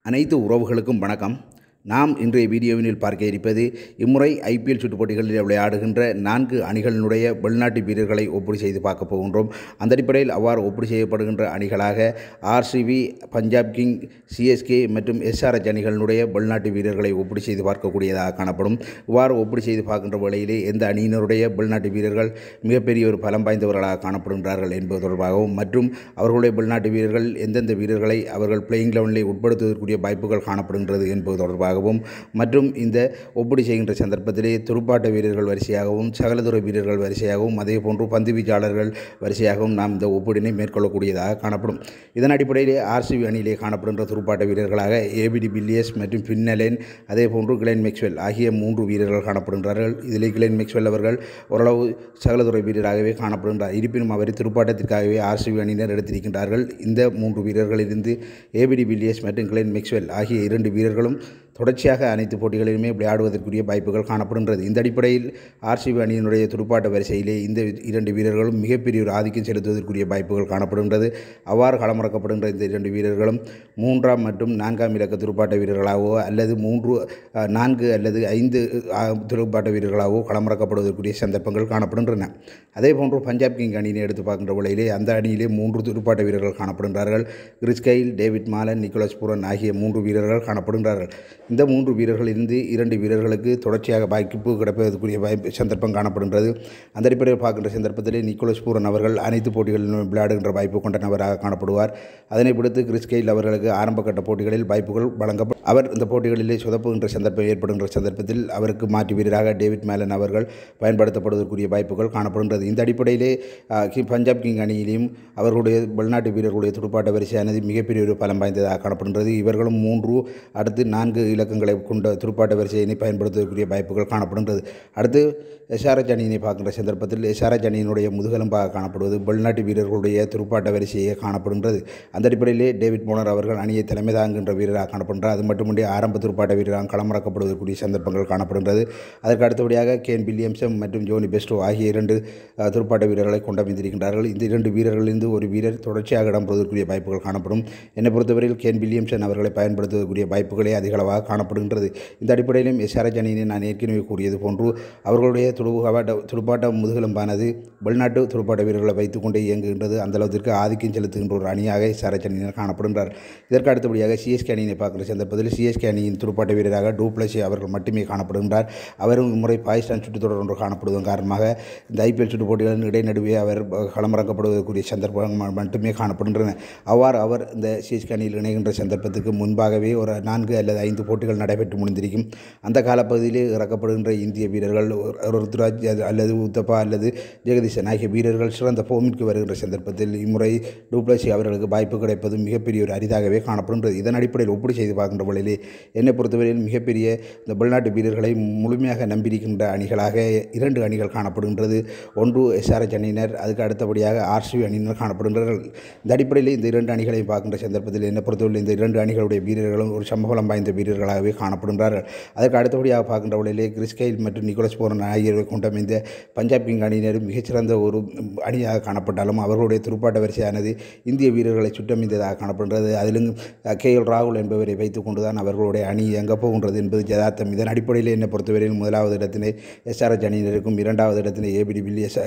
அனைத்து உறவுகளுக்கும் வணக்கம் நாம் இன்றைய வீடியோவினில் பார்க்க இருப்பது இம்முறை ஐபிஎல் சுற்றுப் போட்டிகளில் விளையாடுகின்ற நான்கு அணிகளினுடைய வெளிநாட்டு வீரர்களை ஒப்பீடு செய்து பார்க்க போகின்றோம் அந்த அடிப்படையில் அவ்வாறு ஒப்பீடு செய்யப்படுகின்ற அணிகளாக ஆர்சிபி பஞ்சாப் கிங் சிஎஸ்கே மற்றும் எஸ்ஆர்எச் அணிகளினுடைய வெளிநாட்டு வீரர்களை ஒப்பீடு செய்து பார்க்கக்கூடியதாக காணப்படும் இவ்வாறு ஒப்பீடு செய்து பார்க்கின்ற வேளையிலே எந்த அணியினருடைய வெளிநாட்டு வீரர்கள் மிகப்பெரிய ஒரு பலம் வாய்ந்தவர்களாக காணப்படுகின்றார்கள் என்பது தொடர்பாகவும் மற்றும் அவர்களுடைய வெளிநாட்டு வீரர்கள் எந்தெந்த வீரர்களை அவர்கள் பிளேயிங் லெவனிலே உட்படுத்துவதற்குரிய வாய்ப்புகள் காணப்படுகின்றது என்பது தொடர்பாகவும் மற்றும் இந்த ஒப்பீடு செய்கின்ற சந்தர்ப்பத்திலே துடுப்பாட்ட வீரர்கள் வரிசையாகவும் சகலதுறை வீரர்கள் வரிசையாகவும் அதே போன்று பந்து வீச்சாளர்கள் வரிசையாகவும் நாம் இந்த ஒப்பீடினை மேற்கொள்ளக்கூடியதாக காணப்படும் இதன் அடிப்படையிலே ஆர்சிபி அணியிலே காணப்படுகின்ற துடுப்பாட்ட வீரர்களாக ஏபிடி பில்லியஸ் மற்றும் பின்னலேன் அதே போன்று கிளென் மேக்ஸ்வெல் ஆகிய மூன்று வீரர்கள் காணப்படுகின்றார்கள் இதிலே கிளென் மேக்ஸ்வெல் அவர்கள் ஓரளவு சகலதுறை வீரராகவே காணப்படுகின்றார் இருப்பினும் அவரை துடுப்பாட்டத்திற்காகவே ஆர்சிபி அணியினர் எடுத்திருக்கின்றார்கள் இந்த மூன்று வீரர்களிலிருந்து ஏபிடி பில்லியஸ் மற்றும் கிளென் மேக்ஸ்வெல் ஆகிய இரண்டு வீரர்களும் தொடர்ச்சியாக அனைத்து போட்டிகளிலுமே விளையாடுவதற்குரிய வாய்ப்புகள் காணப்படுகின்றது இந்த அடிப்படையில் ஆர்சிபி அணியினுடைய துடுப்பாட்ட வரிசையிலே இந்த இரண்டு வீரர்களும் மிகப்பெரிய ஒரு ஆதிக்கம் செலுத்துவதற்குரிய வாய்ப்புகள் காணப்படுகின்றது அவ்வாறு களமிறக்கப்படுகின்ற இந்த இரண்டு வீரர்களும் மூன்றாம் மற்றும் நான்காம் இலக்க துடுப்பாட்ட வீரர்களாகவோ அல்லது மூன்று அஹ், நான்கு அல்லது ஐந்து அஹ், துடுப்பாட்ட வீரர்களாகவோ களமிறக்கப்படுவதற்குரிய சந்தர்ப்பங்கள் காணப்படுகின்றன அதே போன்று பஞ்சாப் கிங் அணியினை எடுத்து பார்க்கின்ற வேளையிலே அந்த அணியிலே மூன்று துடுப்பாட்ட வீரர்கள் காணப்படுகின்றார்கள் Chris Gayle David Malan Nicholas Pooran ஆகிய மூன்று வீரர்கள் காணப்படுகின்றார்கள் இந்த மூன்று வீரர்களிலிருந்து இரண்டு வீரர்களுக்கு தொடர்ச்சியாக வாய்ப்பு கிடைப்பதற்குரிய வாய்ப்பு சந்தர்ப்பம் காணப்படுகின்றது அந்த அடிப்படையில் பார்க்கின்ற சந்தர்ப்பத்திலே நிக்கோலஸ் பூரன் அவர்கள் அனைத்து போட்டிகளிலும் விளையாடுகின்ற வாய்ப்பு கொண்ட நபராக காணப்படுவார் அதனை விடுத்து கிறிஸ்கெயில் அவர்களுக்கு ஆரம்ப கட்ட போட்டிகளில் வாய்ப்புகள் வழங்கப்படும் அவர் இந்த போட்டிகளிலே சொதப்புகின்ற சந்தர்ப்பம் ஏற்படுகின்ற சந்தர்ப்பத்தில் அவருக்கு மாற்று வீரராக டேவிட் மேலன் அவர்கள் பயன்படுத்தப்படுவதற்குரிய வாய்ப்புகள் காணப்படுகின்றது இந்த அடிப்படையிலே ஆஹ், கி- பஞ்சாப் கிங் அணியிலும் அவர்களுடைய வெளிநாட்டு வீரர்களுடைய துடுப்பாட்ட வரிசையானது மிகப்பெரிய ஒரு பலம் வாய்ந்ததாக காணப்படுகின்றது இவர்களும் மூன்று அடுத்து நான்கு இலக்கங்களை கொண்ட துடுப்பாட்ட வரிசையினை பயன்படுத்துவதற்குரிய வாய்ப்புகள் காணப்படுகின்றது அடுத்து எஸ்ஆர்எச் அணியினை பார்க்கின்ற சந்தர்ப்பத்தில் எஸ்ஆர்எச் அணியினுடைய முதுகெலும்பாக காணப்படுவது வெளிநாட்டு வீரர்களுடைய துடுப்பாட்ட வரிசையே காணப்படுகின்றது அந்த அடிப்படையிலே டேவிட் மோனர் அவர்கள் அணியை தலைமை தாங்குகின்ற வீரராக காணப்படுகிறார் அது மட்டுமின்றி ஆரம்ப துடுப்பாட்ட வீரராக களமிறக்கப்படுவதற்குரிய சந்தர்ப்பங்கள் காணப்படுகின்றது அதற்கு அடுத்தபடியாக கேன் வில்லியம்சம் மற்றும் ஜோனி பெஸ்டோ ஆகிய இரண்டு அஹ், துடுப்பாட்ட வீரர்களை கொண்டமைந்திருக்கின்றார்கள் இந்த இரண்டு வீரர்களிலிருந்து ஒரு வீரர் தொடர்ச்சியாக இடம்பெறுவதற்குரிய வாய்ப்புகள் காணப்படும் என்னை பொறுத்தவரையில் கேன் வில்லியம்சன் அவர்களை பயன்படுத்துவதற்குரிய வாய்ப்புகளே அதிக அளவாக காணப்படுகின்றது இந்த அடிப்படையிலும் எஸ்ஆர்எச் அணியினை நான் ஏற்கனவே கூறியது போன்று அவர்களுடைய துடுப்பாட்ட துடுப்பாட்ட முதுகெலும்பானது வெளிநாட்டு துடுப்பாட்ட வீரர்களை வைத்துக்கொண்டே இயங்குகின்றது அந்த அளவிற்கு ஆதிக்கம் செலுத்துகின்ற ஒரு அணியாக எஸ்ஆர்எச் அணியினர் காணப்படுகின்றார் இதற்கு அடுத்தபடியாக சிஎஸ்கே அணியினை பார்க்கிற சந்தர்ப்பத்தில் சிஎஸ்கே அணியின் துடுப்பாட்ட வீரராக டூப்ளசி அவர்கள் மட்டுமே காணப்படுகின்றார் அவரும் இம்முறை பாகிஸ்தான் சுற்றுத்தொடர் ஒன்று காணப்படுவதன் காரணமாக இந்த ஐபிஎல் சுற்றுப் போட்டிகளின் இடைநடுவே அவர் களமிறக்கப்படுவதற்குரிய சந்தர்ப்பம் ம- மட்டுமே காணப்படுகின்றன அவ்வாறு அவர் இந்த சிஎஸ்கே அணியில் இணைகின்ற சந்தர்ப்பத்துக்கு முன்பாகவே ஒரு நான்கு அல்லது ஐந்து போட்டிகள் நடைபெற்று முடிந்திருக்கும் அந்த காலப்பகுதியிலே இறக்கப்படுகின்ற இந்திய வீரர்கள் ஒரு- ருத்ராஜ் அது- அல்லது உத்தப்பா அல்லது ஜெகதீசன் ஆகிய வீரர்கள் சிறந்த ஃபோமிற்கு வருகின்ற சந்தர்ப்பத்தில் இம்முறை டூப்ளசி அவர்களுக்கு வாய்ப்பு கிடைப்பது மிகப்பெரிய ஒரு அரிதாகவே காணப்படுகின்றது இதன் அடிப்படையில் ஒப்பீடு செய்து பார்க்கின்ற பொழுதிலே என்னை பொறுத்தவரையில் மிகப்பெரிய இந்த வெளிநாட்டு வீரர்களை முழுமையாக நம்பியிருக்கின்ற அணிகளாக இரண்டு அணிகள் காணப்படுகின்றது ஒன்று எஸ்ஆர்எச் அணியினர் அதுக்கு அடுத்தபடியாக ஆர்சிபி அணியினர் காணப்படுகின்றார்கள் இந்த அடிப்படையில் இந்த இரண்டு அணிகளையும் பார்க்கின்ற சந்தர்ப்பத்தில் என்னை பொறுத்தவரை இந்த இரண்டு அணிகளுடைய வீரர்களும் ஒரு சம்பவம் வாய்ந்த வீரர்களாகவே காணப்படுகின்றார்கள் அதற்கு அடுத்தபடியாக பார்க்கின்ற பொழுதிலே கிறிஸ்கைல் மற்றும் நிக்கோலஸ் போரன் ஆகியோரை கொண்ட இந்த பஞ்சாப் கிங் அணியினர் மிகச்சிறந்த ஒரு அணியாக காணப்பட்டாலும் அவர்களுடைய துடுப்பாட்ட வரிசையானது இந்திய வீரர்களை சுட்டமிந்ததாக காணப்படுகிறது அதிலும் கே எல் ராகுல் என்பவரை வைத்துக் கொண்டுதான் அவர்களுடைய அணி எங்கே போகின்றது என்பது யதார்த்தம் இதன் அடிப்படையில் என்னை பொறுத்தவரையில் முதலாவது இடத்திலே எஸ்ஆர்எச் அணியினருக்கும் இரண்டாவது இடத்திலே ஏபிடி வில்லியஸ்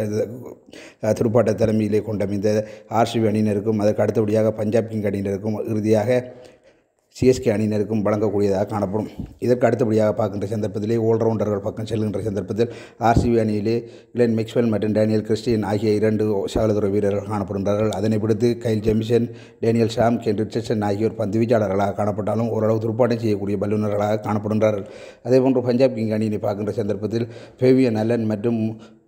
அஹ், துடுப்பாட்ட தலைமையிலே கொண்ட இந்த ஆர்சிபி அணியினருக்கும் அதற்கு அடுத்தபடியாக பஞ்சாப் கிங் அணியினருக்கும் இறுதியாக சிஎஸ்கே அணியினருக்கும் வழங்கக்கூடியதாக காணப்படும் இதற்கு அடுத்தபடியாக பார்க்கின்ற சந்தர்ப்பத்திலே ஆல்ரவுண்டர்கள் பக்கம் செல்கின்ற சந்தர்ப்பத்தில் ஆர்சிபி அணியிலே கிளென் மேக்ஸ்வெல் மற்றும் டேனியல் கிறிஸ்டியன் ஆகிய இரண்டு சகலதுறை வீரர்கள் காணப்படுகின்றார்கள் அதனை பிடித்து Kyle Jamieson Daniel Sams Kane Richardson ஆகியோர் பந்து வீச்சாளர்களாக காணப்பட்டாலும் ஓரளவு துடுப்பாட்டம் செய்யக்கூடிய பல்லுநர்களாக காணப்படுகின்றார்கள் அதேபோன்று பஞ்சாப் கிங் அணியினை பார்க்கின்ற சந்தர்ப்பத்தில் ஃபேவியன் அல்லன் மற்றும்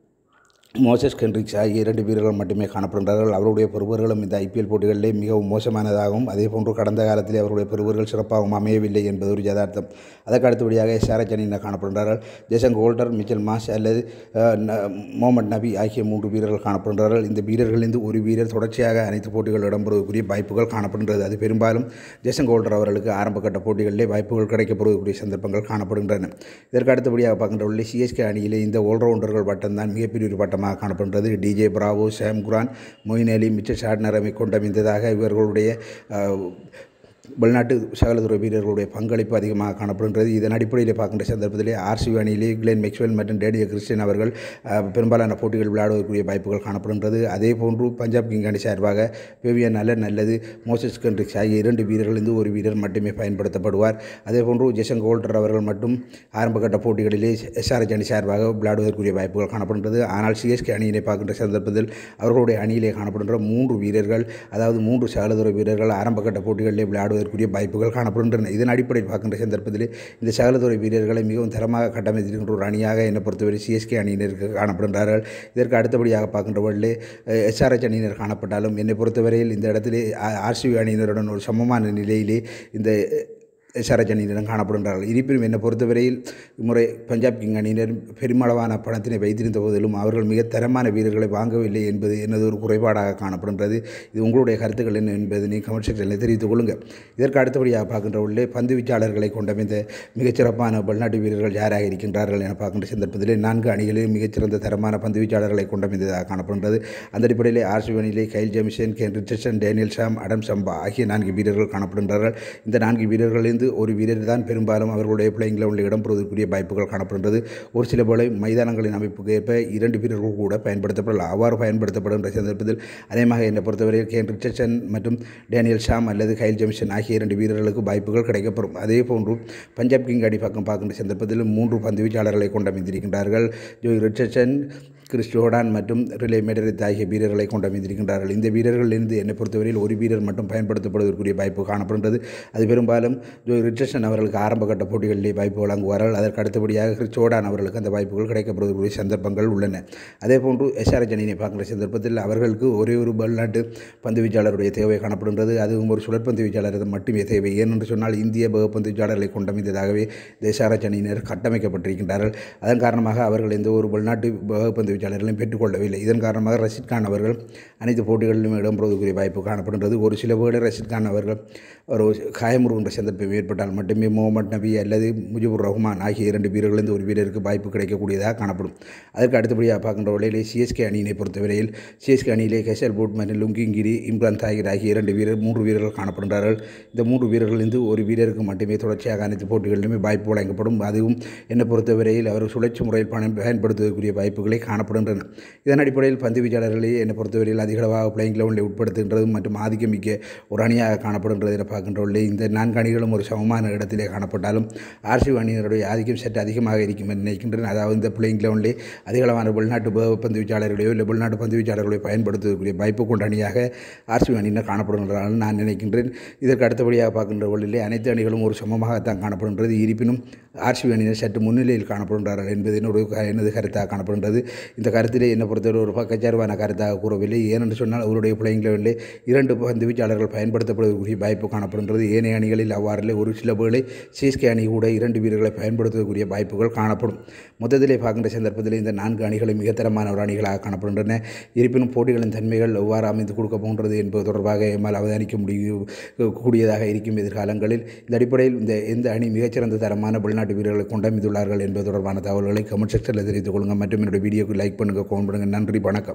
மோசஸ் கென்ரிக்ஸ் ஆகிய இரண்டு வீரர்கள் மட்டுமே காணப்படுகிறார்கள் அவருடைய பெறுவர்களும் இந்த ஐபிஎல் போட்டிகளிலே மிகவும் மோசமானதாகவும் அதேபோன்று கடந்த காலத்திலே அவருடைய பெறுவர்கள் சிறப்பாகவும் அமையவில்லை என்பது ஒரு யதார்த்தம் அதற்கு அடுத்தபடியாக ஷாரஜ் அணியினர் காணப்படுகிறார்கள் ஜெசன் கோல்டர் மிச்சல் மாஸ் அல்லது அஹ், ந- முகமது நபி ஆகிய மூன்று வீரர்கள் காணப்படுகிறார்கள் இந்த வீரர்களிலிருந்து ஒரு வீரர் தொடர்ச்சியாக அனைத்து போட்டிகள் இடம்பெறுவதற்குரிய வாய்ப்புகள் காணப்படுகின்றது அது பெரும்பாலும் ஜெசன் கோல்டர் அவர்களுக்கு ஆரம்ப கட்ட போட்டிகளிலே வாய்ப்புகள் கிடைக்கப்படுவதற்குரிய சந்தர்ப்பங்கள் காணப்படுகின்றன இதற்கு அடுத்தபடியாக பார்க்கின்ற சிஎஸ்கே அணியிலே இந்த ஆல்ரவுண்டர்கள் பட்டம்தான் மிகப்பெரிய ஒரு பட்டமாக காணப்படுகிறது DJ Bravo Sam Curran Moeen Ali Mitchell ஷாட்னரமை கொண்டமைந்ததாக இவர்களுடைய அஹ், வெளிநாட்டு சகலதுறை வீரர்களுடைய பங்களிப்பு அதிகமாக காணப்படுகின்றது இதன் அடிப்படையில் பார்க்கின்ற சந்தர்ப்பத்திலே ஆர்சிபி அணியிலே கிளென் மெக்ஸ்வெல் மற்றும் டேனியல் கிறிஸ்டியன் அவர்கள் அஹ், பெரும்பாலான போட்டிகள் விளையாடுவதற்குரிய வாய்ப்புகள் காணப்படுகின்றது அதே போன்று பஞ்சாப் கிங் அணி சார்பாக விவியன் நல்ல நல்லது மோசஸ் கண்ட்ரிக்ஸ் ஆகிய இரண்டு வீரர்களிருந்து ஒரு வீரர் மட்டுமே பயன்படுத்தப்படுவார் அதே போன்று ஜெசன் கோல்டர் அவர்கள் மட்டும் ஆரம்பகட்ட போட்டிகளிலே எஸ்ஆர்எச் அணி சார்பாக விளையாடுவதற்குரிய வாய்ப்புகள் காணப்படுகின்றது ஆனால் சிஎஸ்கே அணியினை பார்க்கின்ற சந்தர்ப்பத்தில் அவர்களுடைய அணியிலே காணப்படுகின்ற மூன்று வீரர்கள் அதாவது மூன்று சகலதுறை வீரர்கள் ஆரம்பகட்ட போட்டிகளிலே விளையாடுவதற்குரிய வாய்ப்புகள் காணப்படுகின்றன இதன் அடிப்படையில் பார்க்கின்ற சந்தர்ப்பத்தில் இந்த சகலதுறை வீரர்களை மிகவும் தரமாக கட்டமைத்திருக்கின்ற ஒரு அணியாக என்னை பொறுத்தவரை சிஎஸ்கே அணியினர் காணப்படுகிறார்கள் இதற்கு அடுத்தபடியாக பார்க்கின்ற வேளையிலே எஸ்ஆர்எச் அணியினர் காணப்பட்டாலும் என்னை பொறுத்தவரையில் இந்த இடத்திலே ஆர்சிபி அணியினருடன் ஒரு சமமான நிலையிலே இந்த எஸ்ஆர்எச் அணியினரும் காணப்படுகின்றார்கள் இருப்பினும் என்னை பொறுத்தவரையில் இம்முறை பஞ்சாப் கிங் அணியினர் பெருமளவான பணத்தினை வைத்திருந்த போதிலும் அவர்கள் மிக தரமான வீரர்களை வாங்கவில்லை என்பது எனது ஒரு குறைபாடாக காணப்படுகின்றது இது உங்களுடைய கருத்துக்கள் என்ன என்பதனை கமெண்ட் செக்ஷனில் தெரிவித்துக் கொள்ளுங்கள் இதற்கு அடுத்தபடியாக பார்க்கின்ற உள்ளே பந்து வீச்சாளர்களை கொண்டமைந்த மிகச்சிறப்பான வெளிநாட்டு வீரர்கள் யாராக இருக்கின்றார்கள் என பார்க்கின்ற சந்தர்ப்பத்திலே நான்கு அணிகளில் மிகச்சிறந்த தரமான பந்து வீச்சாளர்களை கொண்டமைந்ததாக காணப்படுகின்றது அந்த அடிப்படையிலே ஆர்சிபி அணியிலே Kyle Jamieson Kane Richardson Daniel Sams Adam Zampa ஆகிய நான்கு வீரர்கள் காணப்படுகின்றார்கள் இந்த நான்கு வீரர்களிலிருந்து ஒரு வீரர் தான் பெரும்பாலும் அவர்களுடைய பிளேயிங் லெவலில் இடம்பெறுவதற்குரிய வாய்ப்புகள் காணப்படுகின்றது ஒரு சில போல மைதானங்களின் அமைப்புக்கு ஏற்ப இரண்டு வீரர்கள் கூட பயன்படுத்தப்படலாம் அவ்வாறு பயன்படுத்தப்படுகின்ற சந்தர்ப்பத்தில் அதேமாக என்னை பொறுத்தவரையில் கேன் ரிச்சர்சன் மற்றும் டேனியல் ஷாம் அல்லது கைல் ஜெமிசன் ஆகிய இரண்டு வீரர்களுக்கு வாய்ப்புகள் கிடைக்கப்பெறும் அதே போன்று பஞ்சாப் கிங் அடி பக்கம் பார்க்கின்ற சந்தர்ப்பத்தில் மூன்று பந்து வீச்சாளர்களை கொண்டமைந்திருக்கின்றார்கள் ஜோய் ரிச்சர்சன் கிறிஸ் ஜோர்டான் மற்றும் ரிலே மெடரித் ஆகிய வீரர்களை கொண்டமைந்திருக்கின்றார்கள் இந்த வீரர்களிலிருந்து என்னை பொறுத்தவரையில் ஒரு வீரர் மட்டும் பயன்படுத்தப்படுவதற்குரிய வாய்ப்பு காணப்படுகின்றது அது பெரும்பாலும் ஜோய் ரிச்சர்சன் அவர்களுக்கு ஆரம்பகட்ட போட்டிகளிலே வாய்ப்பு வழங்குவார்கள் அதற்கு அடுத்தபடியாக கிறிஸ் ஜோர்டான் அவர்களுக்கு அந்த வாய்ப்புகள் கிடைக்கப்படுவதற்குரிய சந்தர்ப்பங்கள் உள்ளன அதே போன்று எஸ்ஆர்எச் அணியினை பார்க்கின்ற சந்தர்ப்பத்தில் அவர்களுக்கு ஒரே ஒரு வெளிநாட்டு பந்து வீச்சாளருடைய தேவை காணப்படுகின்றது அதுவும் ஒரு சுழற்பந்து வீச்சாளர் மட்டுமே தேவை ஏனென்று சொன்னால் இந்திய பந்து வீச்சாளர்களை கொண்டமைந்ததாகவே இந்த எஸ்ஆர்எச் அணியினர் கட்டமைக்கப்பட்டிருக்கின்றார்கள் அதன் காரணமாக அவர்கள் எந்த ஒரு வெளிநாட்டு பந்து வீச்சாளர்களையும் பெற்றுக்கொள்ளவில்லை இதன் காரணமாக ரஷித் கான் அவர்கள் அனைத்து போட்டிகளிலும் இடம்பெறுவதற்குரிய வாய்ப்பு காணப்படுகின்றது ஒரு சில வேளை ரஷித் கான் அவர்கள் ஒரு காயமுறுகின்ற சந்தர்ப்பம் ஏற்பட்டால் மட்டுமே முகமது நபி அல்லது முஜிபுர் ரஹ்மான் ஆகிய இரண்டு வீரர்களிலிருந்து ஒரு வீரருக்கு வாய்ப்பு கிடைக்கக்கூடியதாக காணப்படும் அதற்கு அடுத்தபடியாக பார்க்கின்ற வேளையிலே சிஎஸ்கே அணியினை பொறுத்தவரையில் சிஎஸ்கே அணியிலே கெசல் போட் மற்றும் லுங்கிங்கிரி இம்ரான் தாகிர் ஆகிய இரண்டு வீரர் மூன்று வீரர்கள் காணப்படுகிறார்கள் இந்த மூன்று வீரர்களிலிருந்து ஒரு வீரருக்கு மட்டுமே தொடர்ச்சியாக அனைத்து போட்டிகளிலுமே வாய்ப்பு வழங்கப்படும் அதுவும் என்னை பொறுத்தவரையில் அவர் சுழற்சி முறையில் பணம் பயன்படுத்துவதற்குரிய வாய்ப்புகளை காணப்படுகின்றன இதன் அடிப்படையில் பந்து வீச்சாளர்களே என்னை பொறுத்தவரையில் அதிகளவாக பிளேயிங் லெவலில் உட்படுத்துகின்றது மற்றும் ஆதிக்கமிக்க ஒரு அணியாக காணப்படுகின்றது என பார்க்கின்றவர்களே இந்த நான்கு அணிகளும் ஒரு சமமான இடத்திலே காணப்பட்டாலும் ஆர்சிபி அணியினருடைய ஆதிக்கம் சற்று அதிகமாக இருக்கும் என்று நினைக்கின்றேன் அதாவது இந்த பிளேயிங் லெவலிலே அதிகளவான வெளிநாட்டு ப- பந்து வீச்சாளர்களையோ இல்லை வெளிநாட்டு பந்து வீச்சாளர்களையோ பயன்படுத்தக்கூடிய வாய்ப்பு கொண்ட அணியாக ஆர்சிபி அணியினர் காணப்படுகின்றார்கள் நான் நினைக்கின்றேன் இதற்கு அடுத்தபடியாக பார்க்கின்ற வழியிலே அனைத்து அணிகளும் ஒரு சமமாகத்தான் காணப்படுகின்றது இருப்பினும் ஆர்சிபி அணியினர் சற்று முன்னிலையில் காணப்படுகின்றார்கள் என்பது என்னுடைய க- எனது கருத்தாக காணப்படுகின்றது இந்த கருத்திலே என்னை பொறுத்தவரை ஒரு பக்கச்சார்பான கருத்தாக கூறவில்லை ஏனென்று சொன்னால் அவருடைய பிளேயிங் லெவலிலே இரண்டு பந்து வீச்சாளர்கள் பயன்படுத்தப்படுவதற்குரிய வாய்ப்பு காணப்படுகின்றது ஏனைய அணிகளில் அவ்வாறில்லை ஒரு சில வேளை சிஎஸ்கே அணி கூட இரண்டு வீரர்களை பயன்படுத்துவதற்குரிய வாய்ப்புகள் காணப்படும் மொத்தத்திலே பார்க்கின்ற சந்தர்ப்பத்தில் இந்த நான்கு அணிகளும் மிகத்தரமான ஒரு அணிகளாக காணப்படுகின்றன இருப்பினும் போட்டிகளின் தன்மைகள் எவ்வாறு அமைந்து கொடுக்க போன்றது என்பது தொடர்பாக எம்மால் அவதானிக்க முடியும் கூடியதாக இருக்கும் எதிர்காலங்களில் இந்த அடிப்படையில் இந்த எந்த அணி மிகச்சிறந்த தரமான வெளிநாட்டு வீரர்களை கொண்டமைந்துள்ளார்கள் என்பது தொடர்பான தகவல்களை கமெண்ட் செக்ஷனில் தெரிவித்துக் கொள்ளுங்கள் மற்றும் என்னுடைய வீடியோக்கு லைக் பண்ணுங்கள் கமெண்ட் பண்ணுங்கள் நன்றி வணக்கம்